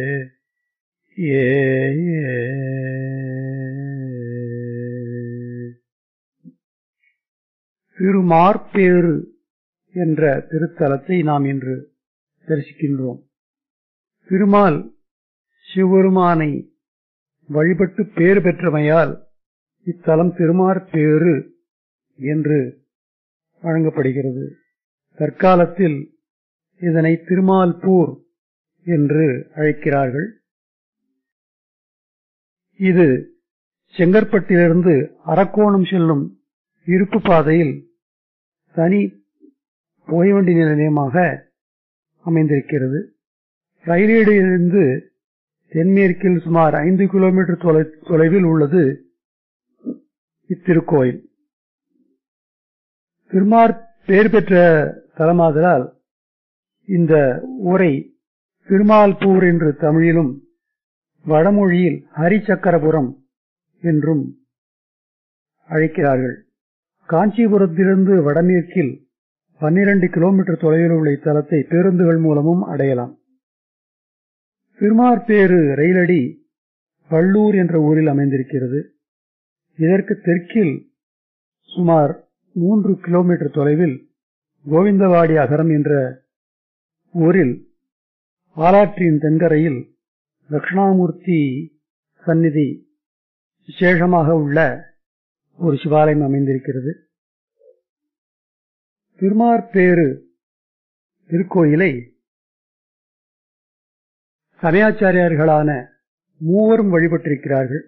ஏ ஏ. திருமார்பேறு என்ற திருத்தலத்தை நாம் இன்று தரிசிக்கின்றோம் திருமால் சிவபெருமானை வழிபட்டு பேறு பெற்றமையால் இத்தலம் திருமார்பேறு என்று வழங்கப்படுகிறது தற்காலத்தில் இதனை திருமால்பூர் என்று அழைக்கிறார்கள் இது செங்கற்பட்டிலிருந்து அரக்கோணம் செல்லும் இருப்பு பாதையில் தனி புகைவண்டி நிலையமாக அமைந்திருக்கிறது ரயிலேடியிலிருந்து தென்மேற்கில் சுமார் ஐந்து கிலோமீட்டர் தொலை தொலைவில் உள்ளது இத்திருக்கோயில் திருமார் பெயர் பெற்ற தலமாதலால் இந்த ஊரை திருமால்பூர் என்று தமிழிலும் வடமொழியில் ஹரிசக்கரபுரம் என்றும் அழைக்கிறார்கள் காஞ்சிபுரத்திலிருந்து வடமேற்கில் பன்னிரண்டு கிலோமீட்டர் தொலைவில் உள்ள இத்தலத்தை பேருந்துகள் மூலமும் அடையலாம் திருமார்பேறு ரயிலடி பள்ளூர் என்ற ஊரில் அமைந்திருக்கிறது இதற்கு தெற்கில் சுமார் மூன்று கிலோமீட்டர் தொலைவில் கோவிந்தவாடி அகரம் என்ற ஊரில் பாலாற்றின் தென்கரையில் தட்சிணாமூர்த்தி சந்நிதி விசேஷமாக உள்ள ஒரு சிவாலயம் அமைந்திருக்கிறது திருமார்பேறு திருக்கோயிலை சமயாச்சாரியார்களான மூவரும் வழிபட்டிருக்கிறார்கள்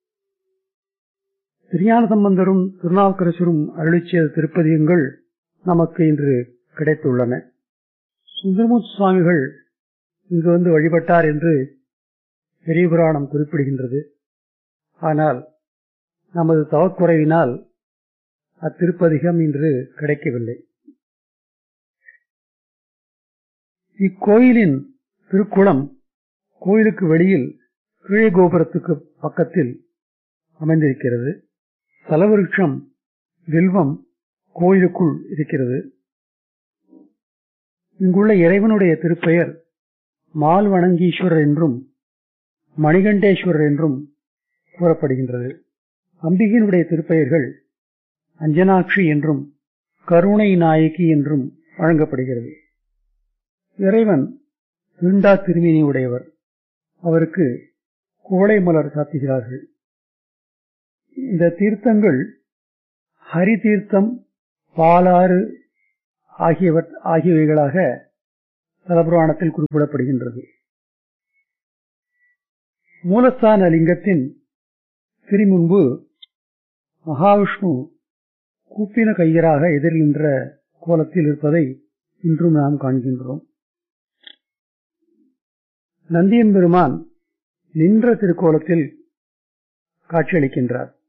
திருஞான சம்பந்தரும் திருநாவுக்கரசரும் அருளிச் செய்த திருப்பதிகங்கள் நமக்கு இன்று கிடைத்துள்ளன சுந்தரமூர்த்தி சுவாமிகள் இங்கு வந்து வழிபட்டார் என்று பெரிய புராணம் குறிப்பிடுகின்றது ஆனால் நமது தவக்குறைவினால் அத்திருப்பதிகம் இன்று கிடைக்கவில்லை இக்கோயிலின் திருக்குளம் கோயிலுக்கு வெளியில் கீழே கோபுரத்துக்கு பக்கத்தில் அமைந்திருக்கிறது தலவிருட்சம் வில்வம் கோயிலுக்குள் இருக்கிறது இங்குள்ள இறைவனுடைய திருப்பெயர் மால் வணங்கீஸ்வரர் என்றும் மணிகண்டேஸ்வரர் என்றும் கூறப்படுகின்றது அம்பிகையினுடைய திருப்பெயர்கள் அஞ்சனாட்சி என்றும் கருணை நாயகி என்றும் வழங்கப்படுகிறது இறைவன் திருண்டா திருமேனி உடையவர் அவருக்கு கோடை மலர் சாத்துகிறார்கள் இந்த தீர்த்தங்கள் ஹரி தீர்த்தம் பாலாறு ஆகியவற் ஆகியவைகளாக தலபுராணத்தில் குறிப்பிடப்படுகின்றது மூலஸ்தான லிங்கத்தின் திருமுன்பு மகாவிஷ்ணு கூப்பின கையராக எதிர் நின்ற கோலத்தில் இருப்பதை இன்றும் நாம் காண்கின்றோம் நந்தியன் பெருமான் நின்ற திருக்கோலத்தில் காட்சியளிக்கின்றார்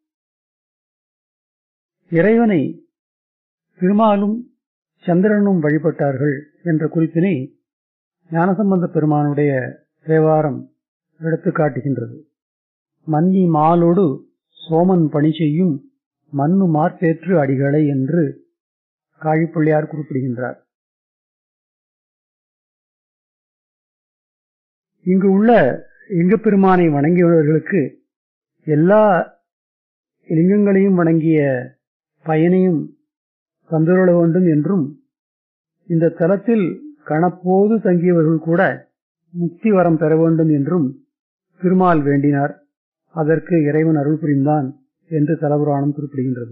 இறைவனை திருமாலும் சந்திரனும் வழிபட்டார்கள் என்ற குறிப்பினை ஞானசம்பந்த பெருமானுடைய தேவாரம் எடுத்து காட்டுகின்றது மன்னி மாலோடு சோமன் பணி செய்யும் மண்ணு மார்பேற்று அடிகளை என்று காழிப்பிள்ளையார் குறிப்பிடுகின்றார் இங்கு உள்ள லிங்கப்பெருமானை வணங்கியவர்களுக்கு எல்லா லிங்கங்களையும் வணங்கிய பயனையும் தந்துள்ள வேண்டும் என்றும் இந்த தலத்தில் கணப்போது தங்கியவர்கள் கூட முக்தி வரம் பெற வேண்டும் என்றும் திருமால் வேண்டினார் அதற்கு இறைவன் அருள் புரிந்தான் என்று தலபுராணம் குறிப்பிடுகின்றது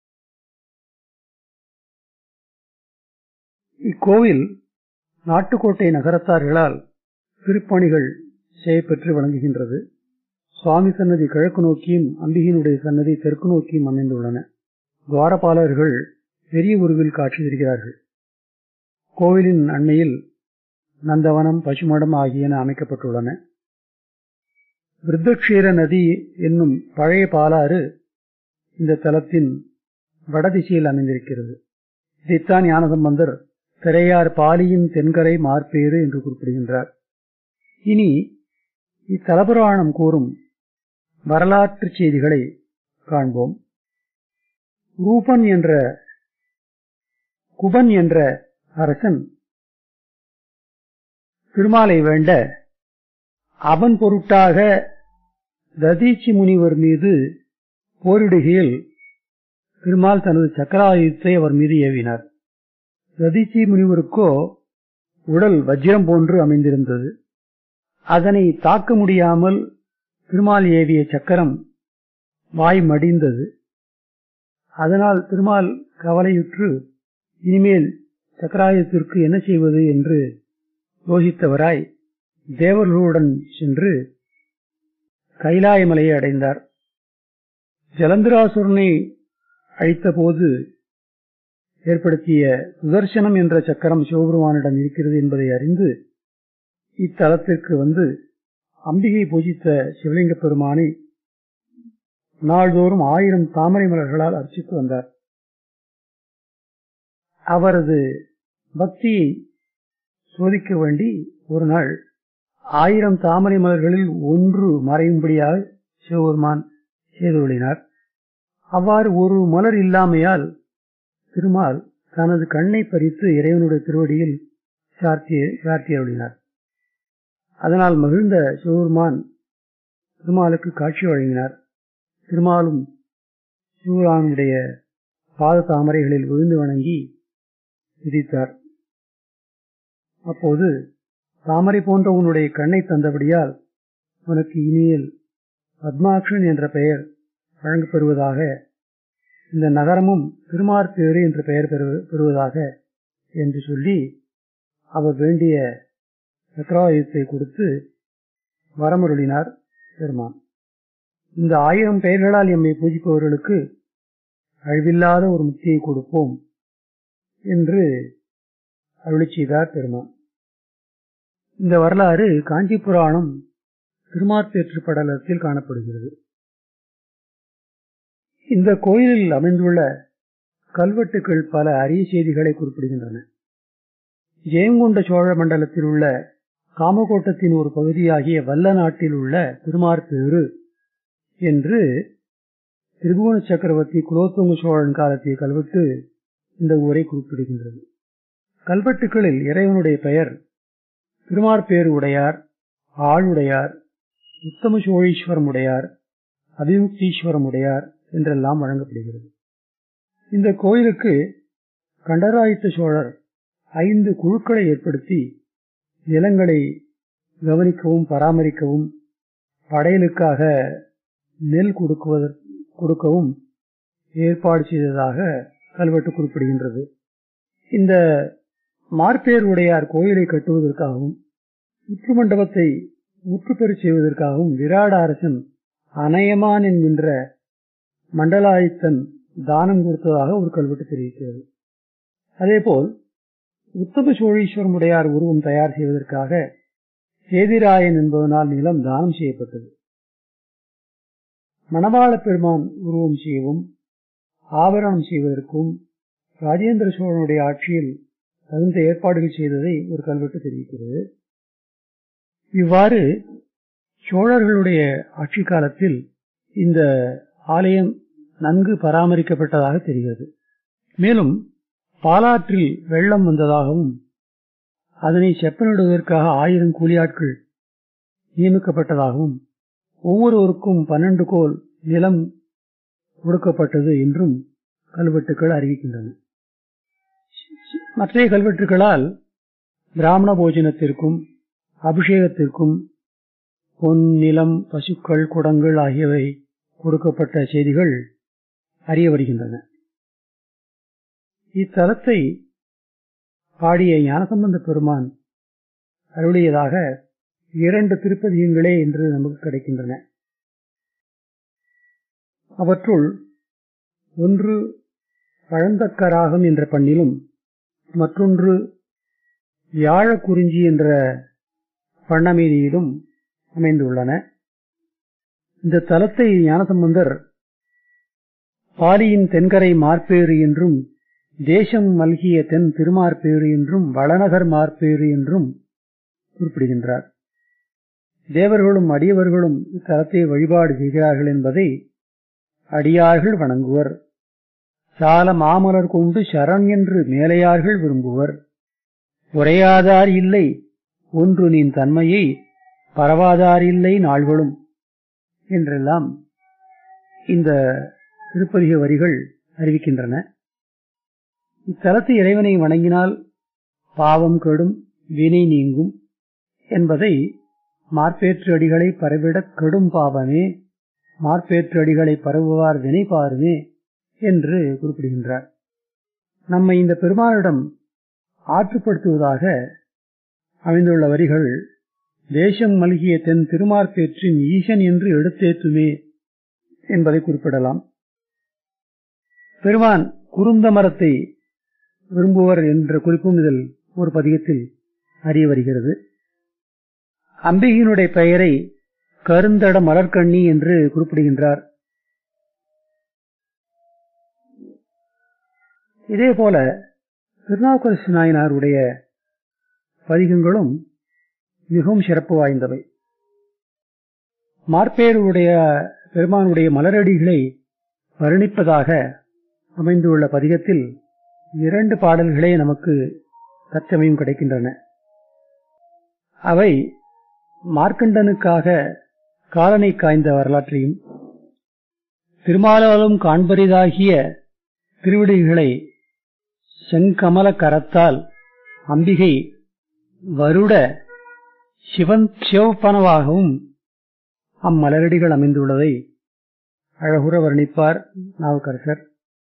இக்கோவில் நாட்டுக்கோட்டை நகரத்தார்களால் திருப்பணிகள் செய்யப்பெற்று வழங்குகின்றது சுவாமி சன்னதி கிழக்கு நோக்கியும் அம்பிகையினுடைய சன்னதி தெற்கு நோக்கியும் அமைந்துள்ளன துவாரபாலர்கள் பெரிய உருவில் காட்சி தருகிறார்கள் கோவிலின் அண்மையில் நந்தவனம் பசுமடம் ஆகியன அமைக்கப்பட்டுள்ளன விருத்தக்ஷீர நதி என்னும் பழைய பாலாறு இந்த தலத்தின் வடதிசையில் அமைந்திருக்கிறது இதைத்தான் ஞானசம்பந்தர் திரையார் பாலியின் தென்கரை மார்பேறு என்று குறிப்பிடுகின்றார் இனி இத்தலபுராணம் கூறும் வரலாற்று செய்திகளை காண்போம் ரூபன் என்ற குபன் என்ற அரசன் திருமாலை வேண்ட அவன் பொருட்டாக ததீச்சி முனிவர் மீது போரிடுகையில் திருமால் தனது சக்கராயுதத்தை அவர் மீது ஏவினார் ததீச்சி முனிவருக்கோ உடல் வஜ்ரம் போன்று அமைந்திருந்தது அதனை தாக்க முடியாமல் திருமால் ஏவிய சக்கரம் வாய் மடிந்தது அதனால் திருமால் கவலையுற்று இனிமேல் சக்கராயுதத்திற்கு என்ன செய்வது என்று யோசித்தவராய் தேவர்களுடன் சென்று கைலாய மலையை அடைந்தார் ஜலந்திராசுரனை அழித்தபோது ஏற்படுத்திய சுதர்சனம் என்ற சக்கரம் சிவபெருமானிடம் இருக்கிறது என்பதை அறிந்து இத்தலத்திற்கு வந்து அம்பிகை பூஜித்த சிவலிங்க பெருமானை நாள்தோறும் ஆயிரம் தாமரை மலர்களால் அர்ச்சித்து வந்தார் அவரது பக்தியை சோதிக்க வேண்டி ஒரு நாள் ஆயிரம் தாமரை மலர்களில் ஒன்று மறையும்படியாக சிவபெருமான் செய்துள்ளினார் அவ்வாறு ஒரு மலர் இல்லாமையால் திருமால் தனது கண்ணை பறித்து இறைவனுடைய திருவடியில் சார்த்தியருளினார் அதனால் மகிழ்ந்த சிவபெருமான் திருமாலுக்கு காட்சி வழங்கினார் திருமாலும் சிவபெருமானுடைய பாத தாமரைகளில் விழுந்து வணங்கி விதித்தார் அப்போது தாமரை போன்ற உன்னுடைய கண்ணை தந்தபடியால் உனக்கு இனியல் பத்மாக்ஷன் என்ற பெயர் வழங்கப்பெறுவதாக இந்த நகரமும் திருமார்பேறு என்ற பெயர் பெறுவதாக என்று சொல்லி அவர் வேண்டிய சக்கராயுதத்தை கொடுத்து வரமருளினார் பெருமான் இந்த ஆயிரம் பெயர்களால் எம்மை பூஜிப்பவர்களுக்கு அழிவில்லாத ஒரு முக்தியை கொடுப்போம் என்று அருளி செய்தார் பெருமான் இந்த வரலாறு காஞ்சி புராணம் திருமார்பேற்று படலத்தில் காணப்படுகிறது இந்த கோயிலில் அமைந்துள்ள கல்வெட்டுக்கள் பல அரிய செய்திகளை குறிப்பிடுகின்றன ஜெயங்கொண்ட சோழ மண்டலத்தில் உள்ள காமகோட்டத்தின் ஒரு பகுதியாகிய வல்ல நாட்டில் உள்ள திருமார்பேறு என்று திரிபுவன சக்கரவர்த்தி குலோத்துங்க சோழன் காலத்திய கல்வெட்டு இந்த ஊரை குறிப்பிடுகின்றது கல்வெட்டுகளில் இறைவனுடைய பெயர் திருமார்பேறு உடையார் ஆளுடையார் உத்தம சோழீஸ்வரம் உடையார் அபிமுக்தீஸ்வரம் உடையார் என்றெல்லாம் வழங்கப்படுகிறது இந்த கோயிலுக்கு கண்டராயித்த சோழர் ஐந்து குழுக்களை ஏற்படுத்தி நிலங்களை கவனிக்கவும் பராமரிக்கவும் படையலுக்காக நெல் கொடுக்கவும் ஏற்பாடு செய்ததாக கல்வெட்டு குறிப்பிடுகின்றது இந்த மார்பேர் உடையார் கோயிலை கட்டுவதற்காகவும் உற்று மண்டபத்தை முற்றுப்பெறச் செய்வதற்காகவும் விராட அரசன் அநயமான் என்கின்ற மண்டலாயுத்தன் தானம் கொடுத்ததாக ஒரு கல்வெட்டு தெரிவிக்கிறது அதேபோல் உத்தம சோழீஸ்வரம் உடையார் உருவம் தயார் செய்வதற்காக சேதிராயன் என்பதனால் நிலம் தானம் செய்யப்பட்டது மணவாள பெருமான் உருவம் செய்யவும் ஆபரணம் செய்வதற்கும் ராஜேந்திர சோழனுடைய ஆட்சியில் தகுந்த ஏற்பாடுகள் செய்ததை ஒரு கல்வெட்டு தெரிவிக்கிறது இவ்வாறு சோழர்களுடைய ஆட்சி காலத்தில் இந்த ஆலயம் நன்கு பராமரிக்கப்பட்டதாக தெரிகிறது மேலும் பாலாற்றில் வெள்ளம் வந்ததாகவும் அதனை செப்பனிடுவதற்காக ஆயிரம் கூலியாட்கள் நியமிக்கப்பட்டதாகவும் ஒவ்வொருவருக்கும் பன்னெண்டு கோல் நிலம் கொடுக்கப்பட்டது என்றும் கல்வெட்டுக்கள் அறிவிக்கின்றன மற்ற கல்வெட்டுகளால் பிராமண போஜனத்திற்கும் அபிஷேகத்திற்கும் பொன் நிலம் பசுக்கள் குடங்கள் ஆகியவை கொடுக்கப்பட்ட செய்திகள் அறிய வருகின்றன இத்தலத்தை பாடிய ஞானசம்பந்த பெருமான் அருளியதாக இரண்டு திருப்பதிகங்களே என்று நமக்கு கிடைக்கின்றன அவற்றுள் ஒன்று பழந்தக்கராகம் என்ற பண்ணிலும் மற்றொன்று வியாழ குறிஞ்சி என்ற பண்ணமீதியிலும் அமைந்துள்ளன இந்த தலத்தை ஞானசம்பந்தர் பாலியின் தென்கரை மார்பேறு என்றும் தேசம் மல்கிய தென் திருமார்பேறு என்றும் வளநகர் மார்பேறு என்றும் குறிப்பிடுகின்றார் தேவர்களும் அடியவர்களும் இத்தலத்தை வழிபாடு செய்கிறார்கள் என்பதை அடியார்கள் வணங்குவர் சால மாமலர் கொண்டு சரண் என்று மேலையார்கள் விரும்புவர் உரையாதார் இல்லை ஒன்று நின் தன்மையை பரவாதாரில்லை நாள்களும் என்றெல்லாம் இந்த திருப்பதிக வரிகள் அறிவிக்கின்றன இத்தலத்து இறைவனை வணங்கினால் பாவம் கெடும் வினை நீங்கும் என்பதை மார்பேற்று அடிகளை பரவிடக் கெடும் பாவமே மார்பேற்று அடிகளை பரவுவார் வினை பாருமே என்று குறிப்பிடுகின்றார் நம்மை இந்த பெருமானிடம் ஆற்றுப்படுத்துவதாக அமைந்துள்ள வரிகள் தேசம் மல்கிய தென் திருமார்பேற்றின் ஈசன் என்று எடுத்தேத்துமே என்பதை குறிப்பிடலாம் பெருமான் குருந்த மரத்தை விரும்புவர் என்ற குறிப்பும் இதில் ஒரு பதிகத்தில் அறிய வருகிறது அம்பிகையினுடைய பெயரை கருந்தட மலர்கண்ணி என்று குறிப்பிடுகின்றார் இதே போல திருநாவுக்கரசு நாயனாருடைய பதிகங்களும் மிகவும் சிறப்பு வாய்ந்தவை மார்பேருடைய பெருமானுடைய மலரடிகளை வர்ணிப்பதாக அமைந்துள்ள பதிகத்தில் இரண்டு பாடல்களே நமக்கு தற்சமயம் கிடைக்கின்றன அவை மார்க்கண்டனுக்காக காலனை காய்ந்த வரலாற்றையும் திருமாலாலும் காண்பரிதாகிய திருவிடிகளை செங்கமல கரத்தால் அம்பிகை வருட சிவன் சிவப்பனவாகவும் அம்மலரடிகள் அமைந்துள்ளதை அழகுற வர்ணிப்பார் நாவுக்கரசர்